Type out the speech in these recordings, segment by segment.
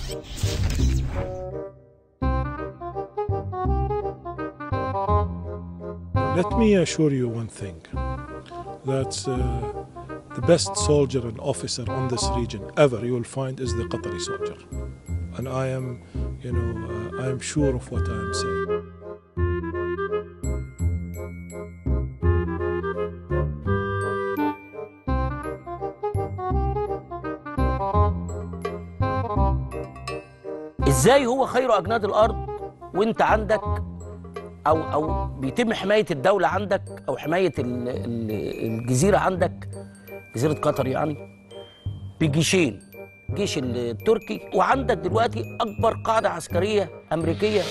Let me assure you one thing that uh, the best soldier and officer on this region ever you will find is the Qatari soldier. And I am, you know, uh, I am sure of what I am saying. ازاي هو خير اجناد الارض وانت عندك او او بيتم حمايه الدوله عندك او حمايه ال- ال- الجزيره عندك جزيره قطر يعني بجيشين الجيش التركي وعندك دلوقتي اكبر قاعده عسكريه امريكيه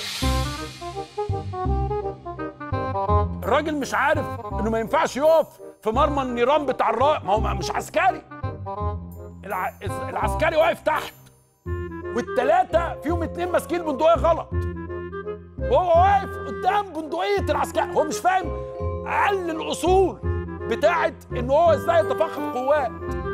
الراجل مش عارف انه ما ينفعش يقف في مرمى النيران بتاع الرائع ما هو مش عسكري الع... العسكري واقف تحت والتلاتة فيهم اتنين ماسكين بندقية غلط وهو واقف قدام بندقية العسكري هو مش فاهم أقل الأصول بتاعت إن هو إزاي يتفاقم قوات